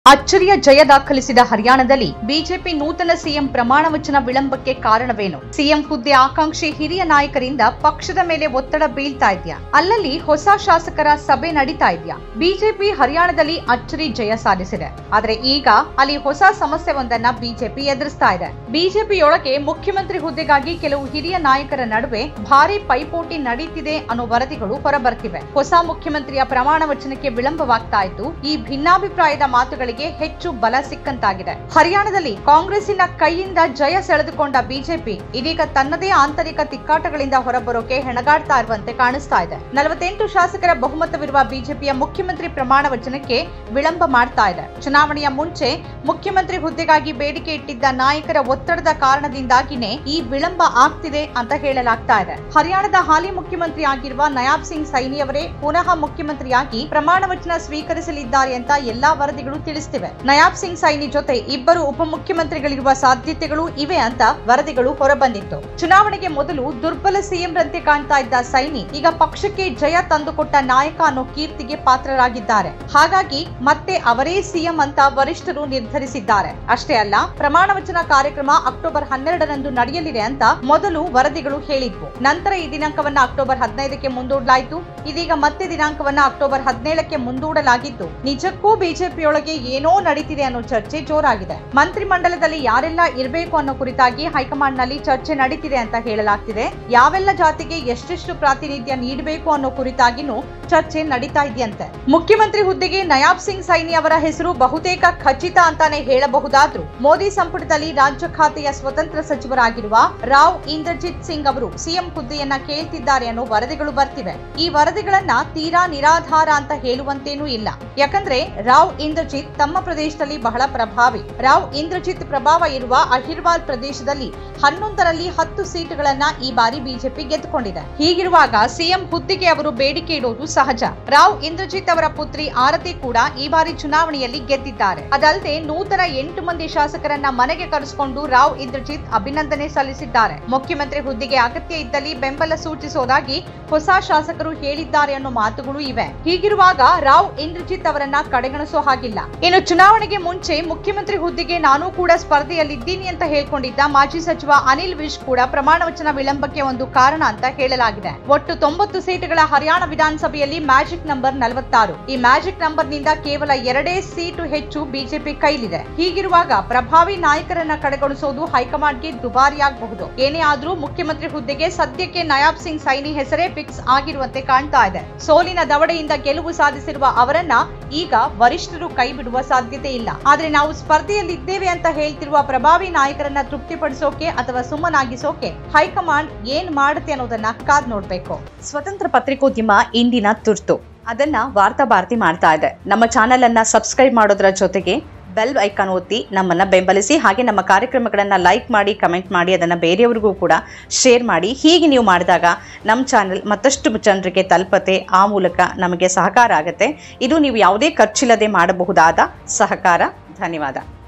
ಅಚ್ಚರಿಯ ಜಯ ದಾಖಲಿಸಿದ ಹರಿಯಾಣದಲ್ಲಿ ಬಿಜೆಪಿ ನೂತನ ಸಿಎಂ ಪ್ರಮಾಣ ವಚನ ವಿಳಂಬಕ್ಕೆ ಕಾರಣವೇನು ಸಿಎಂ ಹುದ್ದೆ ಆಕಾಂಕ್ಷಿ ಹಿರಿಯ ನಾಯಕರಿಂದ ಪಕ್ಷದ ಮೇಲೆ ಒತ್ತಡ ಬೀಳ್ತಾ ಇದೆಯಾ ಅಲ್ಲಲ್ಲಿ ಹೊಸ ಶಾಸಕರ ಸಭೆ ನಡೀತಾ ಇದೆಯಾ ಬಿಜೆಪಿ ಹರಿಯಾಣದಲ್ಲಿ ಅಚ್ಚರಿ ಜಯ ಸಾಧಿಸಿದೆ ಆದ್ರೆ ಈಗ ಅಲ್ಲಿ ಹೊಸ ಸಮಸ್ಯೆಯೊಂದನ್ನ ಬಿಜೆಪಿ ಎದುರಿಸ್ತಾ ಇದೆ ಬಿಜೆಪಿಯೊಳಗೆ ಮುಖ್ಯಮಂತ್ರಿ ಹುದ್ದೆಗಾಗಿ ಕೆಲವು ಹಿರಿಯ ನಾಯಕರ ನಡುವೆ ಭಾರಿ ಪೈಪೋಟಿ ನಡೀತಿದೆ ಅನ್ನೋ ವರದಿಗಳು ಹೊರಬರ್ತಿವೆ ಹೊಸ ಮುಖ್ಯಮಂತ್ರಿಯ ಪ್ರಮಾಣ ವಚನಕ್ಕೆ ವಿಳಂಬವಾಗ್ತಾ ಇದ್ದು ಈ ಭಿನ್ನಾಭಿಪ್ರಾಯದ ಮಾತುಗಳಿಗೆ ಹೆಚ್ಚು ಬಲ ಸಿಕ್ಕಂತಾಗಿದೆ ಹರಿಯಾಣದಲ್ಲಿ ಕಾಂಗ್ರೆಸ್ಸಿನ ಕೈಯಿಂದ ಜಯ ಸೆಳೆದುಕೊಂಡ ಬಿಜೆಪಿ ಇದೀಗ ತನ್ನದೇ ಆಂತರಿಕ ತಿಕ್ಕಾಟಗಳಿಂದ ಹೊರಬರೋಕೆ ಹೆಣಗಾಡ್ತಾ ಇರುವಂತೆ ಕಾಣಿಸ್ತಾ ಇದೆ ನಲವತ್ತೆಂಟು ಶಾಸಕರ ಬಹುಮತವಿರುವ ಬಿಜೆಪಿಯ ಮುಖ್ಯಮಂತ್ರಿ ಪ್ರಮಾಣ ವಚನಕ್ಕೆ ವಿಳಂಬ ಮಾಡ್ತಾ ಇದೆ ಚುನಾವಣೆಯ ಮುಂಚೆ ಮುಖ್ಯಮಂತ್ರಿ ಹುದ್ದೆಗಾಗಿ ಬೇಡಿಕೆ ಇಟ್ಟಿದ್ದ ನಾಯಕರ ಒತ್ತಡದ ಕಾರಣದಿಂದಾಗಿನೇ ಈ ವಿಳಂಬ ಆಗ್ತಿದೆ ಅಂತ ಹೇಳಲಾಗ್ತಾ ಇದೆ ಹರಿಯಾಣದ ಹಾಲಿ ಮುಖ್ಯಮಂತ್ರಿ ಆಗಿರುವ ನಯಾಬ್ ಸಿಂಗ್ ಸೈನಿಯವರೇ ಪುನಃ ಮುಖ್ಯಮಂತ್ರಿಯಾಗಿ ಪ್ರಮಾಣ ವಚನ ಸ್ವೀಕರಿಸಲಿದ್ದಾರೆ ಅಂತ ಎಲ್ಲಾ ವರದಿಗಳು ತಿಳಿಸ್ತಿವೆ ನಯಾಬ್ ಸಿಂಗ್ ಸೈನಿ ಜೊತೆ ಇಬ್ಬರು ಉಪಮುಖ್ಯಮಂತ್ರಿಗಳಿರುವ ಸಾಧ್ಯತೆಗಳು ಇವೆ ಅಂತ ವರದಿಗಳು ಹೊರಬಂದಿತ್ತು ಚುನಾವಣೆಗೆ ಮೊದಲು ದುರ್ಬಲ ಸಿಎಂ ರಂತೆ ಕಾಣ್ತಾ ಇದ್ದ ಸೈನಿ ಈಗ ಪಕ್ಷಕ್ಕೆ ಜಯ ತಂದುಕೊಟ್ಟ ನಾಯಕ ಅನ್ನೋ ಕೀರ್ತಿಗೆ ಪಾತ್ರರಾಗಿದ್ದಾರೆ ಹಾಗಾಗಿ ಮತ್ತೆ ಅವರೇ ಸಿಎಂ ಅಂತ ವರಿಷ್ಠರು ನಿರ್ಧರಿಸಿದ್ದಾರೆ ಅಷ್ಟೇ ಅಲ್ಲ ಪ್ರಮಾಣ ವಚನ ಕಾರ್ಯಕ್ರಮ ಅಕ್ಟೋಬರ್ ಹನ್ನೆರಡರಂದು ನಡೆಯಲಿದೆ ಅಂತ ಮೊದಲು ವರದಿಗಳು ಹೇಳಿದ್ವು ನಂತರ ಈ ದಿನಾಂಕವನ್ನ ಅಕ್ಟೋಬರ್ ಹದಿನೈದಕ್ಕೆ ಮುಂದೂಡಲಾಯಿತು ಇದೀಗ ಮತ್ತೆ ದಿನಾಂಕವನ್ನ ಅಕ್ಟೋಬರ್ ಹದಿನೇಳಕ್ಕೆ ಮುಂದೂಡಲಾಗಿದ್ದು ನಿಜಕ್ಕೂ ಬಿಜೆಪಿಯೊಳಗೆ ಏನೋ ನಡೀತಿದೆ ಅನ್ನೋ ಚರ್ಚೆ ಜೋರಾಗಿದೆ ಮಂತ್ರಿಮಂಡಲದಲ್ಲಿ ಯಾರೆಲ್ಲ ಇರಬೇಕು ಅನ್ನೋ ಕುರಿತಾಗಿ ಹೈಕಮಾಂಡ್ ನಲ್ಲಿ ಚರ್ಚೆ ನಡೀತಿದೆ ಅಂತ ಹೇಳಲಾಗ್ತಿದೆ ಯಾವೆಲ್ಲ ಜಾತಿಗೆ ಎಷ್ಟೆಷ್ಟು ಪ್ರಾತಿನಿಧ್ಯ ನೀಡಬೇಕು ಅನ್ನೋ ಕುರಿತಾಗಿನೂ ಚರ್ಚೆ ನಡೀತಾ ಇದೆಯಂತೆ ಮುಖ್ಯಮಂತ್ರಿ ಹುದ್ದೆಗೆ ನಯಾಬ್ ಸಿಂಗ್ ಸೈನಿ ಅವರ ಹೆಸರು ಬಹುತೇಕ ಖಚಿತ ಅಂತಾನೆ ಹೇಳಬಹುದಾದ್ರೂ ಮೋದಿ ಸಂಪುಟದಲ್ಲಿ ರಾಜ್ಯ ಖಾತೆಯ ಸ್ವತಂತ್ರ ಸಚಿವರಾಗಿರುವ ರಾವ್ ಇಂದ್ರಜಿತ್ ಸಿಂಗ್ ಅವರು ಸಿಎಂ ಹುದ್ದೆಯನ್ನ ಕೇಳ್ತಿದ್ದಾರೆ ಅನ್ನೋ ವರದಿಗಳು ಬರ್ತಿವೆ ಈ ವರದಿಗಳನ್ನ ತೀರಾ ನಿರಾಧಾರ ಅಂತ ಹೇಳುವಂತೇನೂ ಇಲ್ಲ ಯಾಕಂದ್ರೆ ರಾವ್ ಇಂದ್ರಜಿತ್ ತಮ್ಮ ಪ್ರದೇಶದಲ್ಲಿ ಬಹಳ ಪ್ರಭಾವಿ ರಾವ್ ಇಂದ್ರಜಿತ್ ಪ್ರಭಾವ ಇರುವ ಅಹಿರ್ವಾಲ್ ಪ್ರದೇಶದಲ್ಲಿ ಹನ್ನೊಂದರಲ್ಲಿ ಹತ್ತು ಸೀಟುಗಳನ್ನ ಈ ಬಾರಿ ಬಿಜೆಪಿ ಗೆದ್ದುಕೊಂಡಿದೆ ಹೀಗಿರುವಾಗ ಸಿಎಂ ಹುದ್ದೆಗೆ ಅವರು ಬೇಡಿಕೆ ಇಡೋದು ಸಹಜ ರಾವ್ ಇಂದ್ರಜಿತ್ ಅವರ ಪುತ್ರಿ ಆರತಿ ಕೂಡ ಈ ಬಾರಿ ಚುನಾವಣೆಯಲ್ಲಿ ಗೆದ್ದಿದ್ದಾರೆ ಅದಲ್ಲದೆ ನೂತನ ಎಂಟು ಮಂದಿ ಶಾಸಕರನ್ನ ಮನೆಗೆ ಕರೆಸಿಕೊಂಡು ರಾವ್ ಇಂದ್ರಜಿತ್ ಅಭಿನಂದನೆ ಸಲ್ಲಿಸಿದ್ದಾರೆ ಮುಖ್ಯಮಂತ್ರಿ ಹುದ್ದೆಗೆ ಅಗತ್ಯ ಇದ್ದಲ್ಲಿ ಬೆಂಬಲ ಸೂಚಿಸೋದಾಗಿ ಹೊಸ ಶಾಸಕರು ಹೇಳಿದ್ದಾರೆ ಅನ್ನೋ ಮಾತುಗಳು ಇವೆ ಹೀಗಿರುವಾಗ ರಾವ್ ಇಂದ್ರಜಿತ್ ಅವರನ್ನ ಕಡೆಗಣಿಸೋ ಹಾಗಿಲ್ಲ ಇನ್ನು ಚುನಾವಣೆಗೆ ಮುಂಚೆ ಮುಖ್ಯಮಂತ್ರಿ ಹುದ್ದೆಗೆ ನಾನು ಕೂಡ ಸ್ಪರ್ಧೆಯಲ್ಲಿದ್ದೀನಿ ಅಂತ ಹೇಳ್ಕೊಂಡಿದ್ದ ಮಾಜಿ ಸಚಿವ ಅನಿಲ್ ವಿಶ್ ಕೂಡ ಪ್ರಮಾಣ ವಚನ ವಿಳಂಬಕ್ಕೆ ಒಂದು ಕಾರಣ ಅಂತ ಹೇಳಲಾಗಿದೆ ಒಟ್ಟು ತೊಂಬತ್ತು ಸೀಟುಗಳ ಹರಿಯಾಣ ವಿಧಾನಸಭೆಯಲ್ಲಿ ಮ್ಯಾಜಿಕ್ ನಂಬರ್ ನಲವತ್ತಾರು ಈ ಮ್ಯಾಜಿಕ್ ನಂಬರ್ ನಿಂದ ಕೇವಲ ಎರಡೇ ಸೀಟು ಹೆಚ್ಚು ಬಿಜೆಪಿ ಕೈಲಿದೆ ಹೀಗಿರುವಾಗ ಪ್ರಭಾವಿ ನಾಯಕರನ್ನ ಕಡೆಗಣಿಸೋದು ಹೈಕಮಾಂಡ್ಗೆ ದುಬಾರಿಯಾಗಬಹುದು ಏನೇ ಆದ್ರೂ ಮುಖ್ಯಮಂತ್ರಿ ಹುದ್ದೆಗೆ ಸದ್ಯಕ್ಕೆ ನಯಾಬ್ ಸಿಂಗ್ ಸೈನಿ ಹೆಸರೇ ಫಿಕ್ಸ್ ಆಗಿರುವಂತೆ ಕಾಣ್ತಾ ಇದೆ ಸೋಲಿನ ದವಡೆಯಿಂದ ಗೆಲುವು ಸಾಧಿಸಿರುವ ಅವರನ್ನ ಈಗ ವರಿಷ್ಠರು ಕೈ ಬಿಡುವ ಸಾಧ್ಯತೆ ಇಲ್ಲ ಆದ್ರೆ ನಾವು ಸ್ಪರ್ಧೆಯಲ್ಲಿದ್ದೇವೆ ಅಂತ ಹೇಳ್ತಿರುವ ಪ್ರಭಾವಿ ನಾಯಕರನ್ನ ತೃಪ್ತಿಪಡಿಸೋಕೆ ಅಥವಾ ಸುಮ್ಮನಾಗಿಸೋಕೆ ಹೈಕಮಾಂಡ್ ಏನ್ ಮಾಡುತ್ತೆ ಅನ್ನೋದನ್ನ ಕಾದ್ ನೋಡ್ಬೇಕು ಸ್ವತಂತ್ರ ಪತ್ರಿಕೋದ್ಯಮ ಇಂದಿನ ತುರ್ತು ಅದನ್ನ ವಾರ್ತಾ ಭಾರತಿ ಮಾಡ್ತಾ ಇದೆ ನಮ್ಮ ಚಾನೆಲ್ ಅನ್ನ ಸಬ್ಸ್ಕ್ರೈಬ್ ಮಾಡೋದ್ರ ಜೊತೆಗೆ ಬೆಲ್ ಐಕಾನ್ ಒತ್ತಿ ನಮ್ಮನ್ನ ಬೆಂಬಲಿಸಿ ಹಾಗೆ ನಮ್ಮ ಕಾರ್ಯಕ್ರಮಗಳನ್ನ ಲೈಕ್ ಮಾಡಿ ಕಮೆಂಟ್ ಮಾಡಿ ಅದನ್ನ ಬೇರೆಯವರಿಗೂ ಕೂಡ ಶೇರ್ ಮಾಡಿ ಹೀಗೆ ನೀವು ಮಾಡಿದಾಗ ನಮ್ಮ ಚಾನೆಲ್ ಮತ್ತಷ್ಟು ಜನರಿಗೆ ತಲುಪತ್ತೆ ಆ ಮೂಲಕ ನಮಗೆ ಸಹಕಾರ ಆಗುತ್ತೆ ಇದು ನೀವು ಯಾವುದೇ ಖರ್ಚಿಲ್ಲದೆ ಮಾಡಬಹುದಾದ ಸಹಕಾರ ಧನ್ಯವಾದ